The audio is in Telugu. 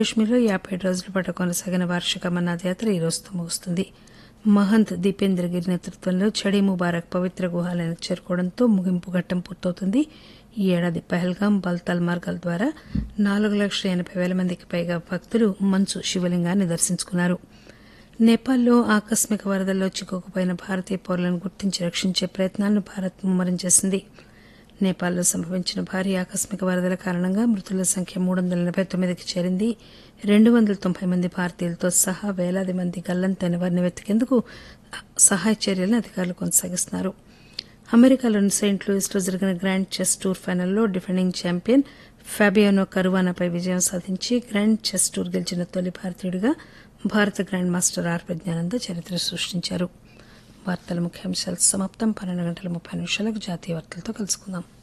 కాశ్మీర్లో యాభై రోజుల పాటు కొనసాగిన వార్షిక అమర్నాథ్ యాత్ర ఈ రోజుతో ముగుస్తుంది మహంత్ దీపేంద్ర గిరి నేతృత్వంలో చడీ ముబారక్ పవిత్ర గుహాలయానికి చేరుకోవడంతో ముగింపు ఘట్టం పూర్తవుతుంది ఈ ఏడాది పహల్గాం బల్తాల్ మార్గాల ద్వారా నాలుగు లక్షల ఎనభై వేల మందికి పైగా భక్తులు మంచు శివలింగాన్ని దర్శించుకున్నారు నేపాల్లో ఆకస్మిక వరదల్లో చిక్కుకుపోయిన భారతీయ పౌరులను గుర్తించి రక్షించే ప్రయత్నాలను భారత్ ముమ్మరం చేసింది నేపాల్లో సంభవించిన భారీ ఆకస్మిక వరదల కారణంగా మృతుల సంఖ్య మూడు వందల ఎనబై తొమ్మిదికి చేరింది రెండు వందల తొంభై మంది భారతీయులతో సహా వేలాది మంది గల్లంతైన వారిని వెతికేందుకు సహాయ చర్యలను అధికారులు కొనసాగిస్తున్నారు అమెరికాలోని సెయింట్ లూయిస్లో జరిగిన గ్రాండ్ చెస్ టూర్ ఫైనల్లో డిఫెండింగ్ ఛాంపియన్ ఫాబియానో కరువానాపై విజయం సాధించి గ్రాండ్ చెస్ టూర్ గెలిచిన తొలి భారతీయుడిగా భారత గ్రాండ్ మాస్టర్ ఆర్ ప్రజ్ఞానంద చరిత్ర సృష్టించారు వార్తల ముఖ్యాంశాలు సమాప్తం పన్నెండు గంటల ముప్పై నిమిషాలకు జాతీయ వార్తలతో కలుసుకుందాం